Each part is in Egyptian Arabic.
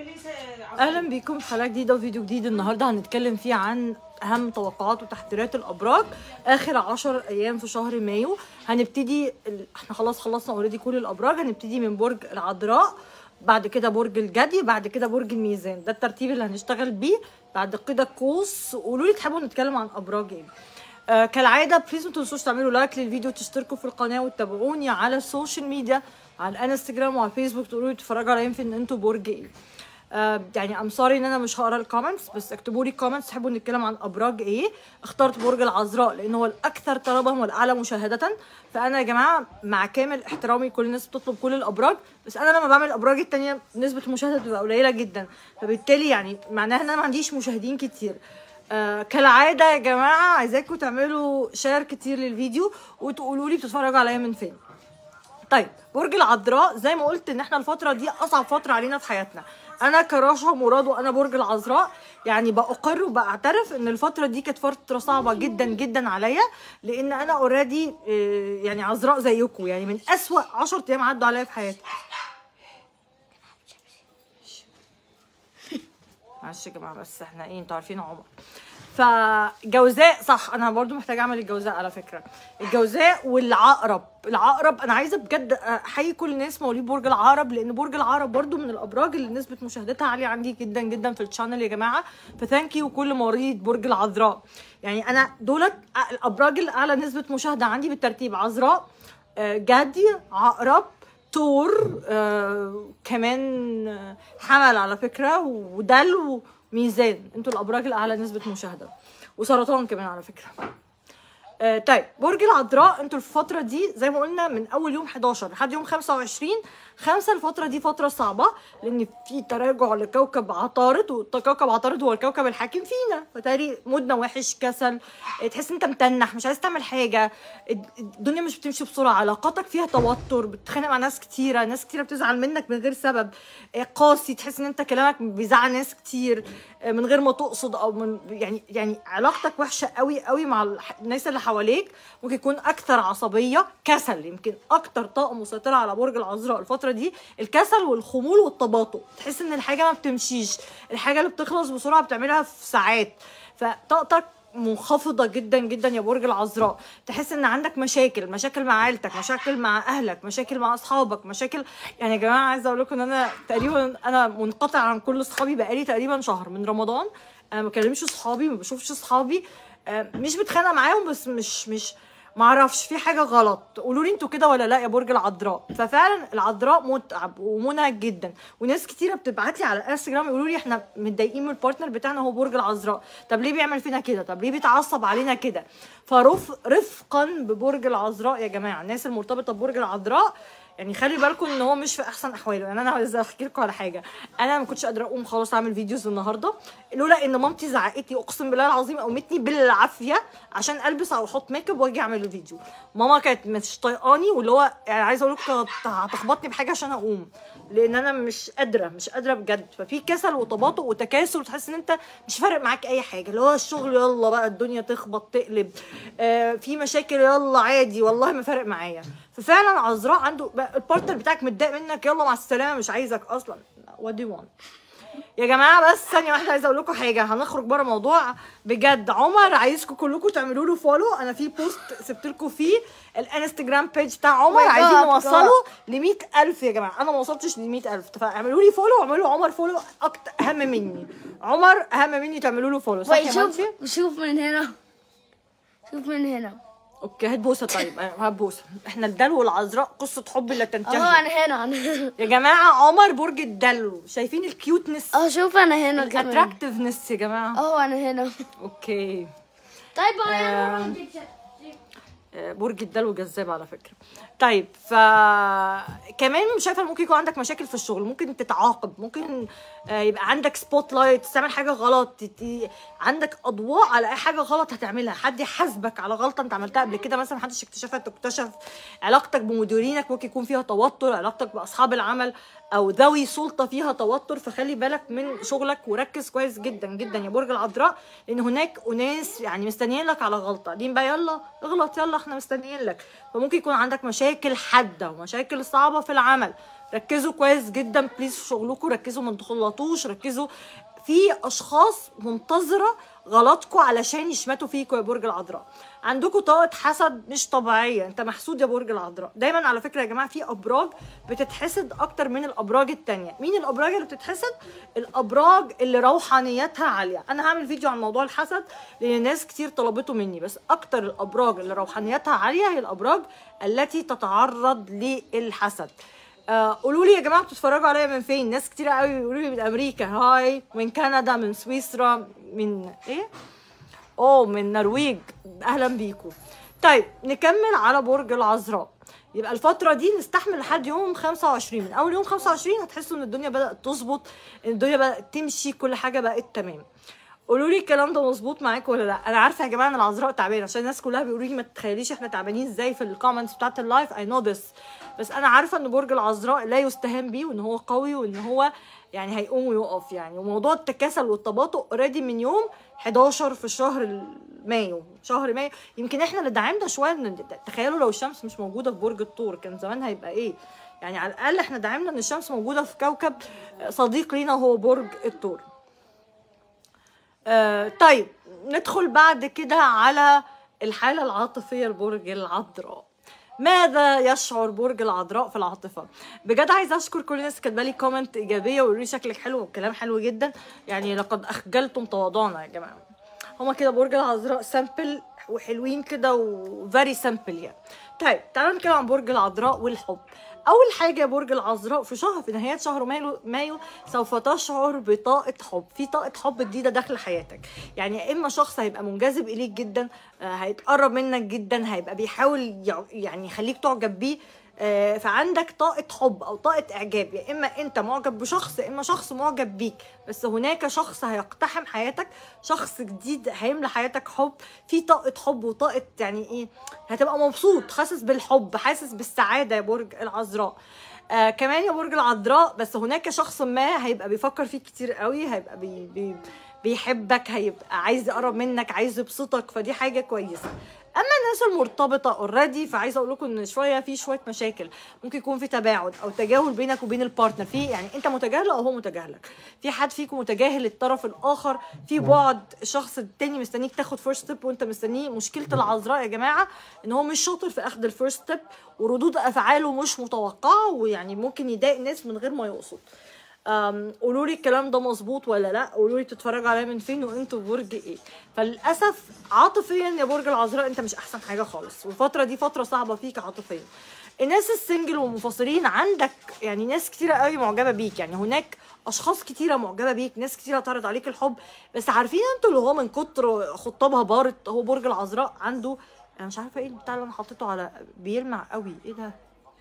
اهلا بيكم في حلقه جديده وفيديو جديد النهارده هنتكلم فيه عن اهم توقعات وتحذيرات الابراج اخر 10 ايام في شهر مايو هنبتدي ال... احنا خلاص خلصنا اوريدي كل الابراج هنبتدي من برج العذراء بعد كده برج الجدي بعد كده برج الميزان ده الترتيب اللي هنشتغل بيه بعد كده قوس قولوا لي تحبوا نتكلم عن ابراج ايه آه كالعاده بليز ما تنسوش تعملوا لايك للفيديو وتشتركوا في القناه وتتابعوني على السوشيال ميديا على الانستجرام وعلى الفيسبوك تقولوا لي تتفرجوا على يمكن ان انتوا برج ايه آه يعني ام سوري ان انا مش هقرا الكومنتس بس اكتبوا لي كومنتس تحبوا نتكلم عن ابراج ايه اخترت برج العذراء لان هو الاكثر طلبا والاعلى مشاهده فانا يا جماعه مع كامل احترامي كل الناس بتطلب كل الابراج بس انا لما بعمل الابراج التانية نسبه المشاهده بتبقى قليله جدا فبالتالي يعني معناها ان انا ما عنديش مشاهدين كتير آه كالعاده يا جماعه عايزاكم تعملوا شير كتير للفيديو وتقولوا لي بتتفرجوا عليا من فين طيب برج العذراء زي ما قلت ان احنا الفتره دي اصعب فتره علينا في حياتنا انا كراشا مراد وانا برج العذراء يعني باقر وبعترف ان الفتره دي كانت فتره صعبه جدا جدا عليا لان انا اوريدي يعني عذراء زيكم يعني من اسوا 10 ايام عدوا عليا في حياتي معلش يا جماعه بس احنا ايه انتوا عارفين عمر فجوزاء صح انا برضو محتاجه اعمل الجوزاء على فكره الجوزاء والعقرب العقرب انا عايزه بجد احيي كل الناس مواليد برج العقرب لان برج العقرب برضو من الابراج اللي نسبه مشاهدتها عاليه عندي جدا جدا في الشانل يا جماعه فثانك يو كل مواليد برج العذراء يعني انا دولت الابراج اللي اعلى نسبه مشاهده عندي بالترتيب عذراء جدي عقرب تور آه، كمان حمل على فكره ودلو ميزان انتوا الابراج الاعلى نسبه مشاهده وسرطان كمان على فكره آه طيب برج العذراء انتوا الفتره دي زي ما قلنا من اول يوم 11 لحد يوم 25 خمسة الفترة دي فترة صعبة لأن في تراجع لكوكب عطارد وكوكب عطارد هو الكوكب الحاكم فينا فتاري مودنا وحش كسل تحس انت متنح مش عايز تعمل حاجة الدنيا مش بتمشي بسرعة علاقاتك فيها توتر بتتخانق مع ناس كتيرة ناس كتيرة بتزعل منك من غير سبب قاسي تحس ان انت كلامك بيزعل ناس كتير من غير ما تقصد او من يعني يعني علاقتك وحشة قوي قوي مع الناس اللي حواليك ممكن يكون اكثر عصبية كسل يمكن اكتر طاقة مسيطرة على برج العذراء الفترة الفتره دي الكسل والخمول والتباطؤ تحس ان الحاجه ما بتمشيش الحاجه اللي بتخلص بسرعه بتعملها في ساعات فطاقتك منخفضة جدا جدا يا برج العذراء تحس ان عندك مشاكل مشاكل مع عيلتك مشاكل مع اهلك مشاكل مع اصحابك مشاكل يعني يا جماعة عايزة اقول لكم ان انا تقريبا انا منقطع عن كل اصحابي بقالي تقريبا شهر من رمضان انا ما بكلمش اصحابي ما بشوفش اصحابي مش بتخانق معاهم بس مش مش معرفش في حاجه غلط قولوا لي انتوا كده ولا لا يا برج العذراء ففعلا العذراء متعب ومنهك جدا وناس كتيره بتبعت لي على الانستجرام يقولوا لي احنا متضايقين من البارتنر بتاعنا هو برج العذراء طب ليه بيعمل فينا كده طب ليه بيتعصب علينا كده فرف رفقا ببرج العذراء يا جماعه الناس المرتبطه ببرج العذراء يعني خلي بالكم ان هو مش في احسن احواله يعني انا عايزه احكي لكم على حاجه انا ما كنتش قادره اقوم خلاص اعمل فيديوز النهارده لولا ان مامتي زعقت لي اقسم بالله العظيم قومتني بالعافيه عشان البس او احط ميك اب واجي اعمل الفيديو ماما كانت مش طايقاني واللي هو يعني عايزه اقول لكم هتخبطني بحاجه عشان اقوم لان انا مش قادره مش قادره بجد ففي كسل وتباطؤ وتكاسل وتحس ان انت مش فارق معاك اي حاجه اللي هو الشغل يلا بقى الدنيا تخبط تقلب آه في مشاكل يلا عادي والله ما فارق معايا ففعلا عذراء عنده البارتنر بتاعك متضايق منك يلا مع السلامه مش عايزك اصلا وات دو وانت يا جماعه بس ثانيه واحده عايزه اقول لكم حاجه هنخرج بره موضوع بجد عمر عايزكم كلكم تعملوا له فولو انا في بوست سبت لكم فيه الانستجرام بيج بتاع عمر عايزين نوصله ل 100000 يا جماعه انا ما وصلتش ل 100000 فاعملوا لي فولو واعملوا عمر فولو اكتر اهم مني عمر اهم مني تعملوا له فولو صح يا شوف شوف من هنا شوف من هنا اوكي هات بوسه طيب هات بوسه احنا الدلو والعذراء قصه حب لا تنتهي اه انا هنا انا يا جماعه عمر برج الدلو شايفين الكيوتنس اه شوف انا هنا كمان الاتراكتفنس يا جماعه اه انا هنا اوكي طيب آه برج الدلو جذاب على فكره طيب ف كمان شايفه ممكن يكون عندك مشاكل في الشغل ممكن تتعاقب ممكن يبقى عندك سبوت لايت تعمل حاجه غلط عندك اضواء على اي حاجه غلط هتعملها حد يحاسبك على غلطه انت عملتها قبل كده مثلا محدش اكتشفها تكتشف علاقتك بمديرينك ممكن يكون فيها توتر علاقتك باصحاب العمل او ذوي سلطه فيها توتر فخلي بالك من شغلك وركز كويس جدا جدا يا برج العذراء لان هناك اناس يعني مستنيين لك على غلطه دين بقى يلا اغلط يلا احنا مستنيين لك فممكن يكون عندك مشاكل حاده ومشاكل صعبه في العمل ركزوا كويس جدا بليز في شغلكم ركزوا ما تغلطوش ركزوا في اشخاص منتظره غلطكم علشان يشمتوا فيكم يا برج العذراء عندكم طاقه حسد مش طبيعيه انت محسود يا برج العذراء دايما على فكره يا جماعه في ابراج بتتحسد اكتر من الابراج التانية مين الابراج اللي بتتحسد الابراج اللي روحانيتها عاليه انا هعمل فيديو عن موضوع الحسد لان ناس كتير طلبته مني بس اكتر الابراج اللي روحانيتها عاليه هي الابراج التي تتعرض للحسد آه، قولوا لي يا جماعه بتتفرجوا عليا من فين ناس كتير قوي بيقولوا لي من امريكا هاي من كندا من سويسرا من ايه اوه من النرويج اهلا بيكم طيب نكمل على برج العذراء يبقى الفترة دي نستحمل لحد يوم 25 من أول يوم 25 هتحسوا إن الدنيا بدأت تظبط إن الدنيا بدأت تمشي كل حاجة بقت تمام قولوا لي الكلام ده مظبوط معاكم ولا لا انا عارفه يا جماعه ان العذراء تعبانه عشان الناس كلها بيقولوا لي ما تتخيليش احنا تعبانين ازاي في الكومنتس بتاعت اللايف اي نو ذس بس انا عارفه ان برج العذراء لا يستهان بيه وان هو قوي وان هو يعني هيقوم ويقف يعني وموضوع التكاسل والتباطؤ اوريدي من يوم 11 في شهر مايو شهر مايو يمكن احنا اللي دعمنا شويه ان تخيلوا لو الشمس مش موجوده في برج الثور كان زمان هيبقى ايه يعني على الاقل احنا دعمنا ان الشمس موجوده في كوكب صديق لينا وهو برج الثور آه طيب ندخل بعد كده على الحالة العاطفية لبرج العذراء ماذا يشعر برج العذراء في العاطفه بجد عايزه اشكر كل الناس كاتبه لي كومنت ايجابيه ويقولوا لي شكلك حلو والكلام حلو جدا يعني لقد اخجلتم تواضعنا يا جماعه هما كده برج العذراء سامبل وحلوين كده وفيري سامبل يعني طيب تعالوا نتكلم عن برج العذراء والحب اول حاجه يا برج العذراء في شهر في نهايه شهر مايو مايو سوف تشعر بطاقه حب في طاقه حب جديده داخل حياتك يعني يا اما شخص هيبقى منجذب اليك جدا آه، هيتقرب منك جدا هيبقى بيحاول يع- يعني يخليك تعجب بيه آه، فعندك طاقة حب أو طاقة إعجاب يا إما أنت معجب بشخص يا إما شخص معجب بيك بس هناك شخص هيقتحم حياتك شخص جديد هيملى حياتك حب في طاقة حب وطاقة يعني إيه هتبقى مبسوط حاسس بالحب حاسس بالسعادة يا برج العذراء آه كمان يا برج العذراء بس هناك شخص ما هيبقى بيفكر فيك كتير قوي هيبقى بي بي بيحبك هيبقى عايز يقرب منك عايز يبسطك فدي حاجه كويسه اما الناس المرتبطه اوريدي فعايزه اقول لكم ان شويه في شويه مشاكل ممكن يكون في تباعد او تجاهل بينك وبين البارتنر في يعني انت متجاهله او هو متجاهلك في حد فيكم متجاهل الطرف الاخر في بعد الشخص التاني مستنيك تاخد فيرست ستيب وانت مستنيه مشكله العذراء يا جماعه ان هو مش شاطر في اخذ الفيرست ستيب وردود افعاله مش متوقعه ويعني ممكن يضايق الناس من غير ما يقصد أم، قولوا لي الكلام ده مظبوط ولا لا قولوا لي بتتفرجوا عليا من فين وانتوا في برج ايه فللاسف عاطفيا يا برج العذراء انت مش احسن حاجه خالص والفتره دي فتره صعبه فيك عاطفيا الناس السنجل والمنفصلين عندك يعني ناس كتيره قوي معجبه بيك يعني هناك اشخاص كتيره معجبه بيك ناس كتيره تعرض عليك الحب بس عارفين انتوا اللي هو من كتر خطابها بارت هو برج العذراء عنده انا مش عارفه ايه البتاع اللي انا حطيته على بيلمع قوي ايه ده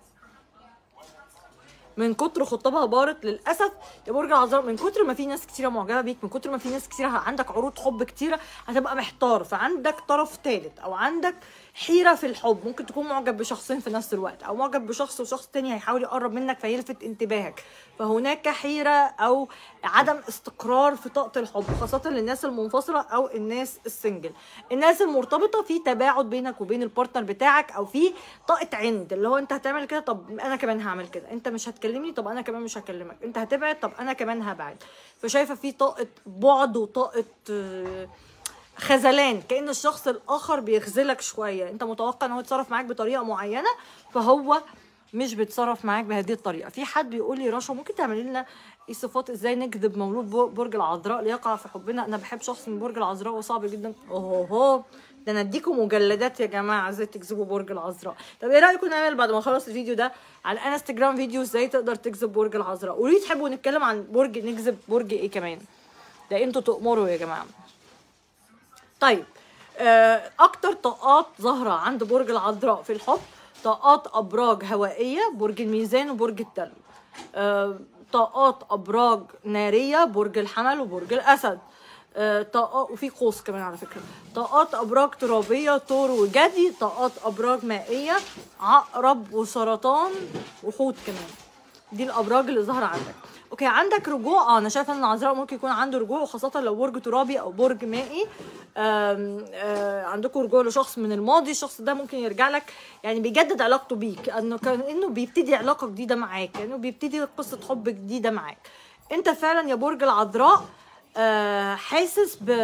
من كتر خطابها بارت للاسف يا برج العذراء من كتر ما في ناس كتيره معجبه بيك من كتر ما في ناس كتيره عندك عروض حب كتيره هتبقى محتار فعندك طرف ثالث او عندك حيره في الحب ممكن تكون معجب بشخصين في نفس الوقت او معجب بشخص وشخص تاني هيحاول يقرب منك فيلفت انتباهك فهناك حيره او عدم استقرار في طاقه الحب خاصه للناس المنفصله او الناس السنجل الناس المرتبطه في تباعد بينك وبين البارتنر بتاعك او في طاقه عند اللي هو انت هتعمل كده طب انا كمان هعمل كده انت مش هتكلمني طب انا كمان مش هكلمك انت هتبعد طب انا كمان هبعد فشايفه في طاقه بعد وطاقه آه، خذلان كان الشخص الاخر بيخذلك شويه انت متوقع ان هو يتصرف معاك بطريقه معينه فهو مش بيتصرف معاك بهذه الطريقه في حد بيقول لي رشا ممكن تعملي لنا ايه صفات ازاي نجذب مولود بو- برج العذراء ليقع في حبنا انا بحب شخص من برج العذراء وصعب جدا اوه ده انا اديكم مجلدات يا جماعه ازاي تجذبوا برج العذراء طب ايه رايكم نعمل بعد ما نخلص الفيديو ده على انستجرام فيديو ازاي تقدر تجذب برج العذراء قولوا لي تحبوا نتكلم عن برج نجذب برج ايه كمان ده انتوا تؤمروا يا جماعه طيب آه، اكتر طاقات ظاهره عند برج العذراء في الحب طاقات ابراج هوائيه برج الميزان وبرج التل آه، طاقات ابراج ناريه برج الحمل وبرج الاسد آه، طاقات وفي قوس كمان على فكره طاقات ابراج ترابيه طور وجدي طاقات ابراج مائيه عقرب وسرطان وحوت كمان دي الابراج اللي ظاهره عندك اوكي عندك رجوع اه انا شايفه ان العذراء ممكن يكون عنده رجوع وخاصه لو برج ترابي او برج مائي آم، آه عندكم رجوع لشخص من الماضي الشخص ده ممكن يرجع لك يعني بيجدد علاقته بيك انه كانه بيبتدي علاقه جديده معاك كانه بيبتدي قصه حب جديده معاك انت فعلا يا برج العذراء آه حاسس ب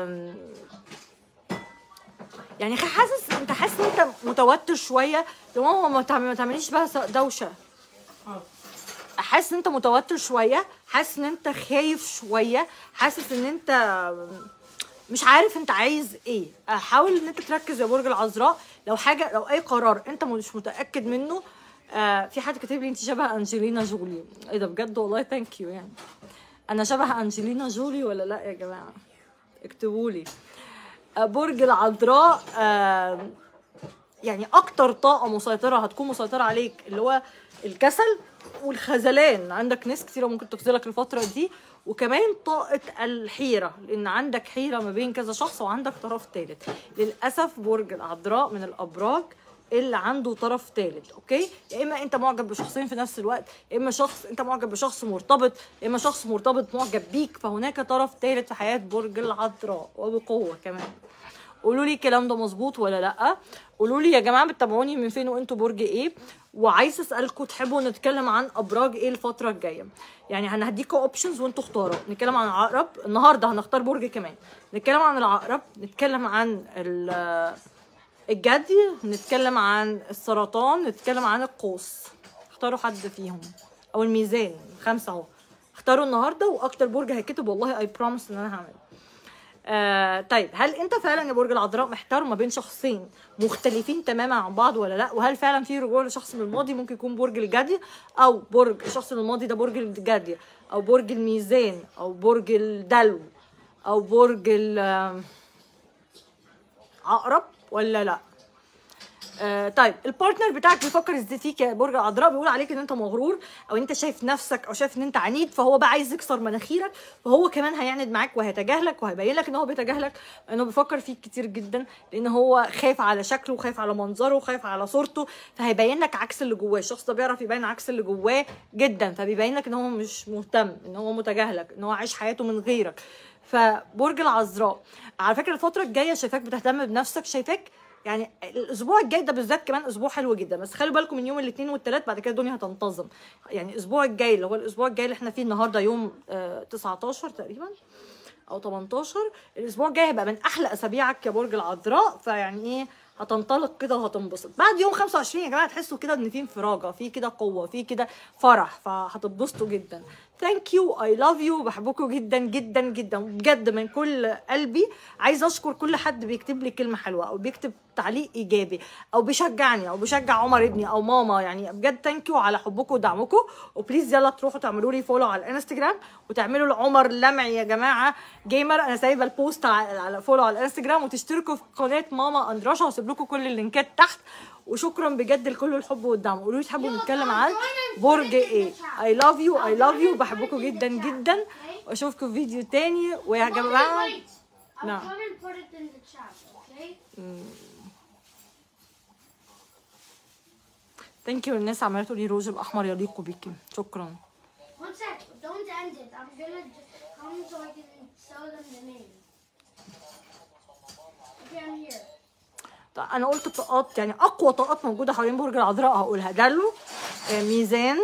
يعني حاسس انت حاسس ان انت متوتر شويه يا ماما ما تعمل- ما تعمليش بقى دوشه حاسس ان انت متوتر شويه حاسس ان انت خايف شويه حاسس ان انت مش عارف انت عايز ايه حاول ان انت تركز يا برج العذراء لو حاجه لو اي قرار انت مش متاكد منه آه في حد كاتب لي انت شبه انجلينا جولي ايه ده بجد والله ثانك يو يعني انا شبه انجلينا جولي ولا لا يا جماعه اكتبوا لي آه، برج العذراء آه يعني اكتر طاقه مسيطره هتكون مسيطره عليك اللي هو الكسل والخذلان عندك ناس كتيره ممكن تخذلك الفتره دي وكمان طاقه الحيره لان عندك حيره ما بين كذا شخص وعندك طرف ثالث للاسف برج العذراء من الابراج اللي عنده طرف ثالث اوكي يا اما انت معجب بشخصين في نفس الوقت يا اما شخص انت معجب بشخص مرتبط يا اما شخص مرتبط معجب بيك فهناك طرف ثالث في حياه برج العذراء وبقوه كمان قولوا لي الكلام ده مظبوط ولا لا قولوا لي يا جماعه بتتابعوني من فين وانتوا برج ايه وعايزه اسالكم تحبوا نتكلم عن ابراج ايه الفتره الجايه يعني انا هديكم اوبشنز وانتوا اختاروا نتكلم عن العقرب النهارده هنختار برج كمان نتكلم عن العقرب نتكلم عن ال- الجدي نتكلم عن السرطان نتكلم عن القوس اختاروا حد فيهم او الميزان خمسه اهو اختاروا النهارده واكتر برج هيكتب والله اي بروميس ان انا هعمله آه طيب هل انت فعلا يا برج العذراء محتار ما بين شخصين مختلفين تماما عن بعض ولا لا وهل فعلا في رجوع لشخص من الماضي ممكن يكون برج الجدي او برج الشخص من الماضي ده برج الجدي او برج الميزان او برج الدلو او برج ال- عقرب ولا لا آه طيب البارتنر بتاعك بيفكر ازاي فيك يا برج العذراء بيقول عليك ان انت مغرور او انت شايف نفسك او شايف ان انت عنيد فهو بقى عايز يكسر مناخيرك فهو كمان هيعند معاك وهيتجاهلك وهيبين لك ان هو بيتجاهلك انه بيفكر فيك كتير جدا لان هو خايف على شكله وخايف على منظره وخايف على صورته فهيبين لك عكس اللي جواه الشخص ده بيعرف يبين عكس اللي جواه جدا فبيبين لك ان هو مش مهتم ان هو متجاهلك ان هو عايش حياته من غيرك فبرج العذراء على فكره الفتره الجايه شايفاك بتهتم بنفسك شايفاك يعني الاسبوع الجاي ده بالذات كمان اسبوع حلو جدا بس خلوا بالكم من يوم الاثنين والثلاث بعد كده الدنيا هتنتظم يعني الاسبوع الجاي اللي هو الاسبوع الجاي اللي احنا فيه النهارده يوم آه 19 تقريبا او 18 الاسبوع الجاي هيبقى من احلى اسابيعك يا برج العذراء فيعني ايه هتنطلق كده وهتنبسط بعد يوم 25 يا جماعه تحسوا كده ان في انفراجه في كده قوه في كده فرح فهتتبسطوا جدا ثانك يو اي لاف يو بحبكم جدا جدا جدا بجد من كل قلبي عايزه اشكر كل حد بيكتب لي كلمه حلوه او بيكتب تعليق ايجابي او بيشجعني او بيشجع عمر ابني او ماما يعني بجد ثانك يو على حبكم ودعمكم وبليز يلا تروحوا تعملوا لي فولو على الانستجرام وتعملوا لعمر لمعي يا جماعه جيمر انا سايبه البوست على على فولو على الانستجرام وتشتركوا في قناه ماما اندراشا وهسيب لكم كل اللينكات تحت وشكرا بجد لكل الحب والدعم قولوا لي تحبوا نتكلم عن برج ايه اي لاف يو اي لاف يو بحبكم جدا جدا واشوفكم في فيديو تاني ويا جماعه I'll No. come and put it in the chat, okay? ثانك يو الناس عماله تقول لي روج الاحمر يليق بيكي شكرا One sec, don't end it. I'm gonna just come so I can show them the name. Okay, I'm here. طيب انا قلت طاقات يعني اقوى طاقات موجوده حوالين برج العذراء هقولها دلو آه، ميزان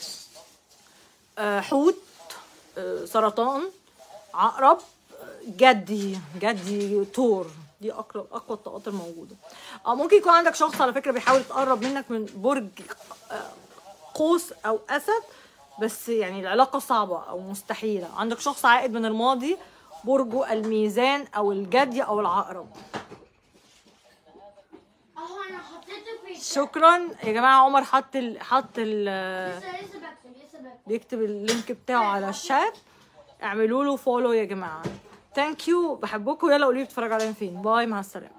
آه، حوت آه، سرطان عقرب آه، جدي جدي تور دي اقرب اقوى الطاقات الموجوده اه ممكن يكون عندك شخص على فكره بيحاول يتقرب منك من برج آه، قوس او اسد بس يعني العلاقه صعبه او مستحيله عندك شخص عائد من الماضي برجه الميزان او الجدي او العقرب Oh, أنا حطيت في شكرا يا جماعه عمر حط ال... حط ال... لسه لسه بكتب لسه بكتب بيكتب اللينك بتاعه على الشات اعملوا له فولو يا جماعه ثانك يو بحبكم يلا قولوا لي بتتفرجوا علينا فين باي مع السلامه